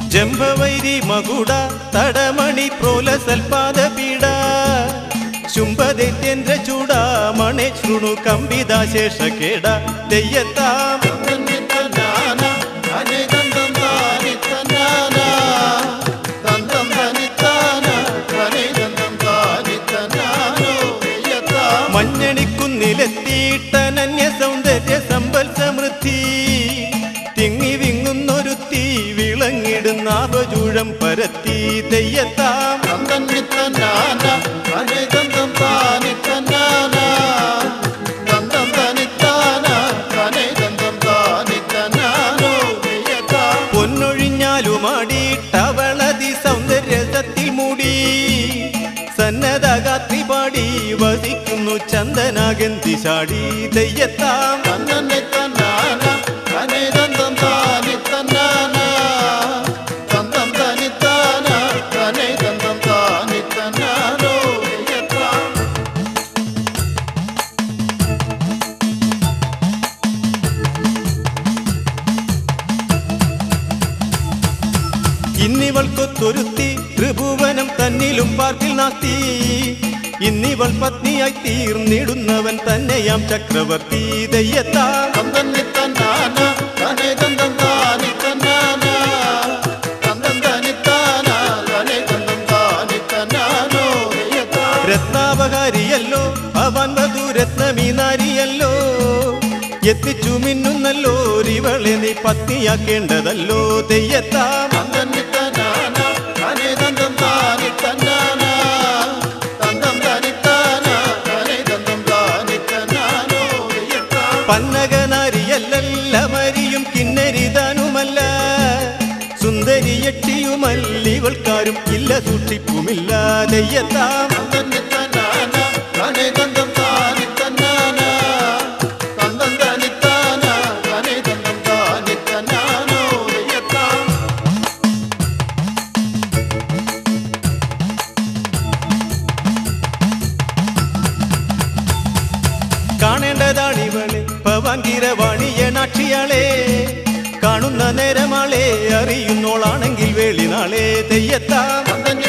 ജംബവൈരി മകുട തടമണി പ്രോല സൽപാദ പീഡ ശുംഭദൈത്യേന്ദ്ര ചൂട മണെ ശൃണു കമ്പിതാശേഷ കേട തെയ്യത്താം മഞ്ഞണിക്കുന്നിലെത്തിയിട്ടനന്യ സൗന്ദര്യ സമ്പൽ സമൃദ്ധി തിങ്ങി വിങ്ങുന്നൊരു തീ വിളങ്ങിടുന്ന ആപചൂഴം പരത്തി തെയ്യത്താം പൊന്നൊഴിഞ്ഞാലുമാടിയിട്ടവളതി സൗന്ദര്യത്തിൽ മൂടി സന്നദ്ധഗാത്രി പാടി വസിക്കുന്നു ചന്ദനാഗന്തി ചാടി തെയ്യത്താം ഇന്നിവൾക്കൊത്തൊരുത്തി ത്രിഭുവനം തന്നിലും പാർക്കിൽ നാസ്തി ഇന്നിവൾ പത്നിയായി തീർന്നിടുന്നവൻ തന്നെയാം ചക്രവർത്തി ദയ്യത്താം രത്നാപകാരിയല്ലോ അവൻ വധുരത്നമീ നാരിയല്ലോ എത്തിച്ചു മിന്നുന്നല്ലോ ഇവളെ നീ പത്നിയാക്കേണ്ടതല്ലോ തെയ്യത്താം പന്നകനാരിയല്ലമരിയും കിന്നരിതാനുമല്ല സുന്ദരി യക്ഷിയുമല്ലിവൾക്കാരും ഇല്ല സൂക്ഷിപ്പുമില്ല തെയ്യത്താം കാണേണ്ടതാണിവളെ പവാങ്കിരവാണിയ നാക്ഷിയാളെ കാണുന്ന നേരമാളെ അറിയുന്നോളാണെങ്കിൽ വേളിനാളെ തെയ്യത്താം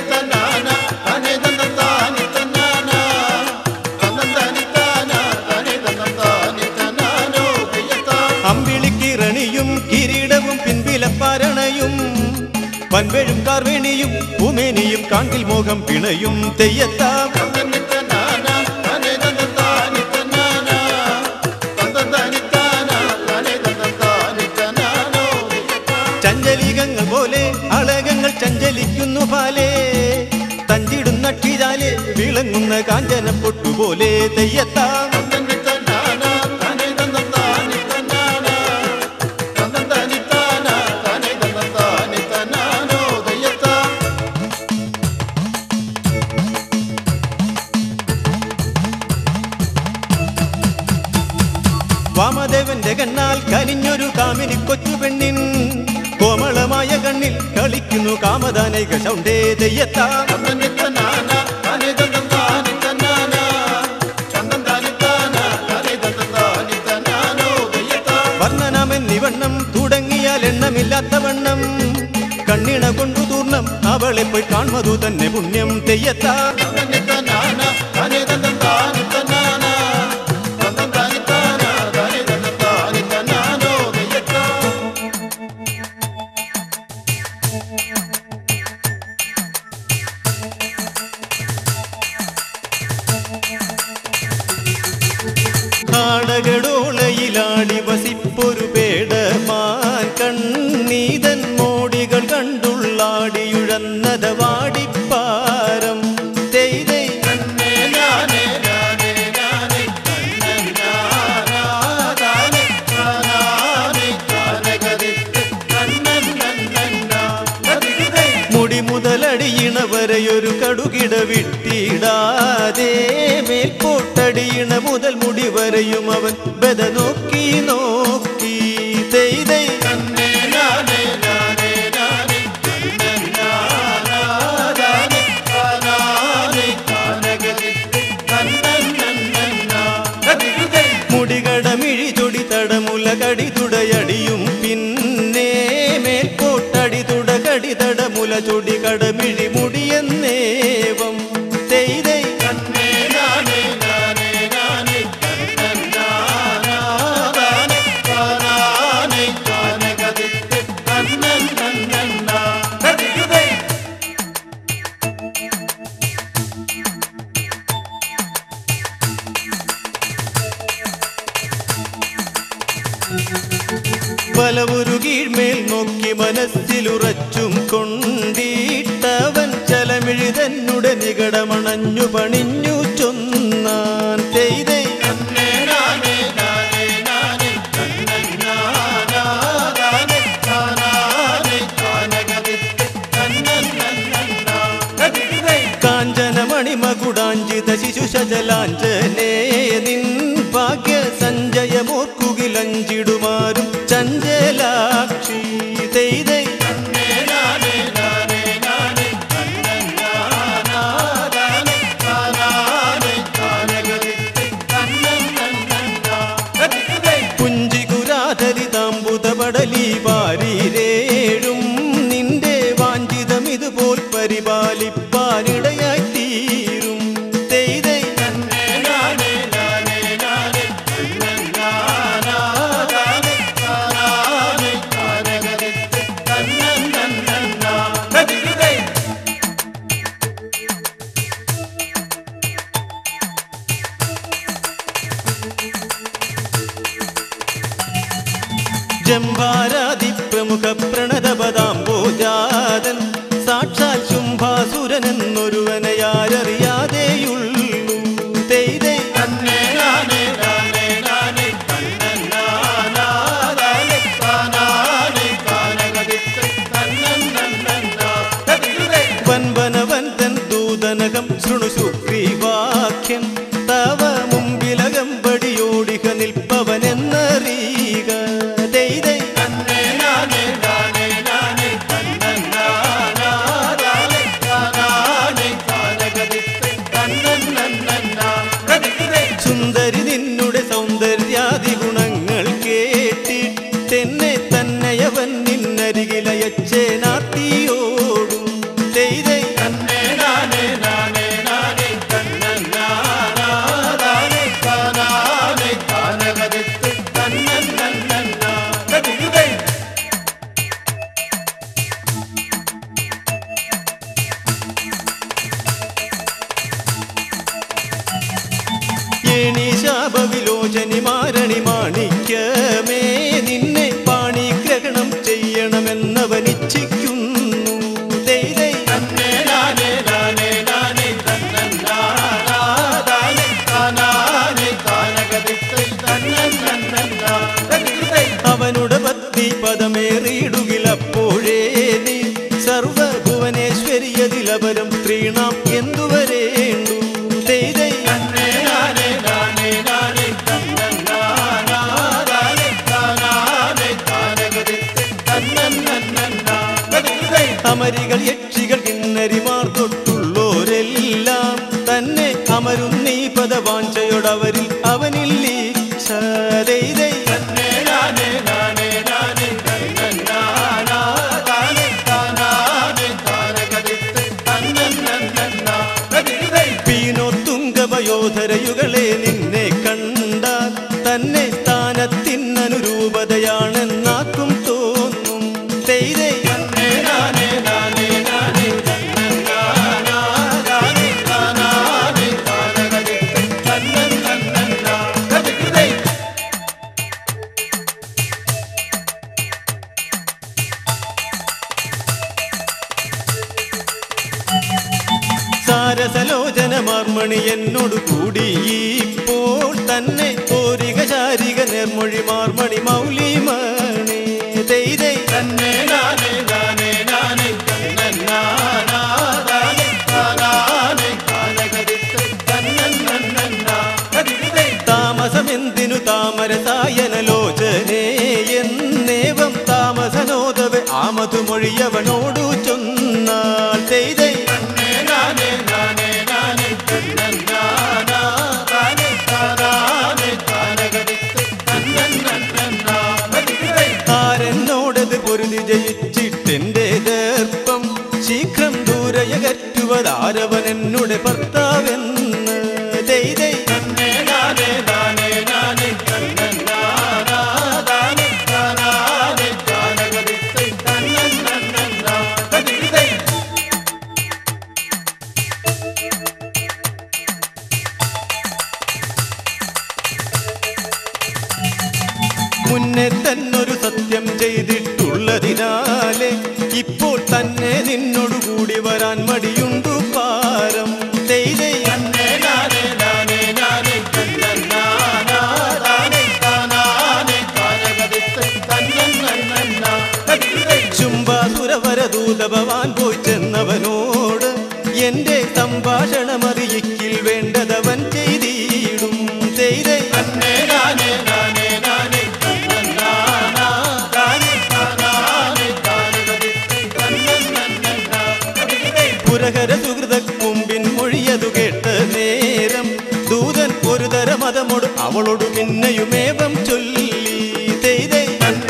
അമ്പിളിക്കിറണിയും കിരീടവും പിൻപിലപ്പാരണയും വൻവെഴും കാർവേണിയും ഉമേനിയും കാണ്ടിൽ മോഹം പിണയും തെയ്യത്താം ചഞ്ചലികങ്ങൾ പോലെ അളകങ്ങൾ ചഞ്ചലിക്കുന്നു പാലേ തഞ്ചിടുന്ന ക്ഷീരാലെ വിളങ്ങുന്ന കാഞ്ചന പൊട്ടുപോലെ തെയ്യത്താം വാമദേവന്റെ കണ്ണാൽ കനിഞ്ഞൊരു കാമിനി കൊച്ചു പെണ്ണിൻ കോമളമായ കണ്ണിൽ കളിക്കുന്നു കാമദാനൈക ശൗണ്ടേ തെയ്യത്താം വർണ്ണനമെന്നിവണ്ണം തുടങ്ങിയാൽ എണ്ണമില്ലാത്ത വണ്ണം കണ്ണിണ കൊണ്ടു തൂർണം അവളെ പോയി കാൺമതു തന്നെ പുണ്യം തെയ്യത്താം കാടകടോളയിലാടി വസിപ്പൊരു പേടമാൻ കണ്ണീതൻ മോടികൾ കണ്ടുള്ളാടിയുഴന്നത വാടിപ്പാരം തെയ്തൈ മുടി മുതലടിയിണ വരെയൊരു കടുകിട വിട്ടിടാതെ മേൽപോട്ടടിയിണ മുതൽ മുടി വരെയും അവൻ ബദ നോക്കി നോക്കി തെയ്തൈ മുടികടമിഴി ചൊടി തടമുല കടി തുടയടിയും പിന്നെ മേൽപോട്ടടി തുടകടി ചൊടി കടമിഴി മുടിയെന്നേവം തെയ്തൈ പലവൊരു കീഴ്മേൽ നോക്കി മനസ്സിലുറച്ചും കൊണ്ടിട്ടവൻ ചലമിഴി തന്നെ നികടമണഞ്ഞു പണിഞ്ഞു ചൊന്നാൻ തെയ്തൈ കാഞ്ചനമണിമകുടാഞ്ചിത ശിശുശജലാഞ്ജനേ നിൻ ഭാഗ്യ സഞ്ജയമോർക്കുകിലഞ്ചിടുമാരും ചഞ്ചലാക്ഷി തെയ്തൈ പുഞ്ചികുരാധരിതാമ്പുതപടലി വാരിരേഴും നിന്റെ വാഞ്ചിതം ഇതുപോൽ പരിപാലിപ്പാനിടയായി തീരും തെയ്തൈ ജംഭാരാതി പ്രമുഖ പ്രണതപദാംബോജാതൻ സാക്ഷാൽ ശുംഭാസുരനെന്നൊരുവനെയാരറിയാതെയുള്ളൂ തെയ്തൈ വൻവനവന്തൻ ദൂതനകം ശൃണു സുഗ്രീവാഖ്യം തവ മുമ്പിലകമ്പടിയോടിക നിൽപ്പവനെന്നറിയുക തെയ്തൈ സുന്ദരി നിന്നുടെ സൗന്ദര്യാദി ഗുണങ്ങൾ കേട്ടിട്ടെന്നെ തന്നെയവൻ നിന്നരികിലയച്ചേനാത്തിയോടും തെയ്തൈ ഏണി ശാപവിലോചനി മാരണി മാണിക്യമേ നിന്നെ പാണിഗ്രഹണം ചെയ്യണമെന്നവൻ ഇച്ഛിക്കുന്നു തെയ്തൈ അവനുടെ പത്തി പദമേറിയിടുകിലപ്പോഴേ നീ സർവഭുവനേശ്വരിയതിലപരം സ്ത്രീണാം എന്തുവരേണ്ടു തെയ്തൈ അമരികൾ യക്ഷികൾ കിന്നരിമാർ തൊട്ടുള്ളോരെല്ലാം തന്നെ അമരും നീ പദവാഞ്ചയോടവരിൽ അവനില്ലീക്ഷ തെയ്തൈ പീനോത്തുങ്കവയോധരയുകളെ നിന്നെ കണ്ടാൽ തന്നെ സ്ഥാനത്തിനനുരൂപതയാണെന്നാക്കും തോന്നും തെയ്തൈ സാരസലോചന മാർമണി എന്നോട് കൂടി ഇപ്പോൾ തന്നെ കോരിക ശാരിക നിർമൊഴി മാർമണി മൗലിമണി തെയ്തൈ താമസമെന്തിനു താമരസായനലോചനേ എന്നേവം താമസനോദവെ ആമതുമൊഴിയവനോടു ചൊന്നാൽ തെയ്തൈ ആരെന്നോടത് പൊരുതി ജയിച്ചിട്ടെന്റെ ദർപ്പം ശിവ തെറ്റകറ്റുവതാരവൻ എന്നുടെ ഭർത്താവെന്ന് ദൈ ദൈ മുന്നേ തന്നൊരു സത്യം ചെയ്തിട്ടുള്ളതിനാലെ ഇപ്പോൾ തന്നെ നിന്നോട് കൂടി വരാൻ മടിയുണ്ടു പാരം ദൈ ദൈ ചുംബാസുരവരദൂത ഭവാൻ പോയി ചെന്നവനോട് എന്റെ സംഭാഷണമറിയിക്കിൽ വേണ്ടതവൻ ചെയ്തിടും ചെയ്തേ പുരഹര സുഹൃത കുമ്പിൻ മൊഴിയതു കേട്ട നേരം ദൂതൻ ഒരു തര മതമോട് അവളോട് പിന്നെയുമേവം ചൊല്ലി ചെയ്തേ